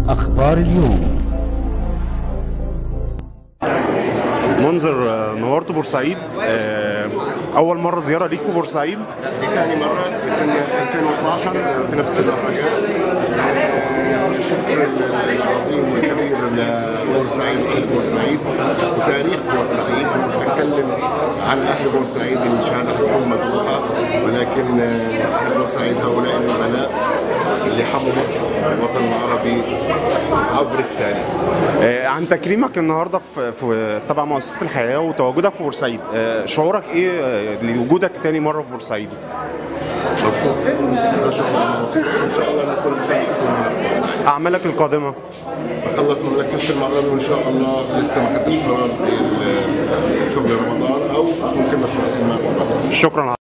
أخبار اليوم منذر آه، نورت بورسعيد آه، اول مره زياره ليك في بورسعيد دي تاني مرة كنا في 2012 في نفس المهرجان الشكر العظيم والكبير لبورسعيد أهل بورسعيد وتاريخ بورسعيد أنا مش هتكلم عن أهل بورسعيد اللي شهادتهم مدروحة ولكن أهل بورسعيد هؤلاء النبلاء اللي حموا مصر الوطن العربي عبر التاريخ آه، عن تكريمك النهارده في, في تبع مؤسسه الحياه وتواجدك في بورسعيد آه، شعورك ايه آه، لوجودك تاني مره في بورسعيد مبسوط ما شاء الله مبسوط إن شاء الله إن كل سنة أكون هنا في بورسعيد اعمالك القادمه بخلص مملكة وسط المغربي وان شاء الله لسه ما خدتش قرار بشغل رمضان او ممكن مشروع سينما بس شكرا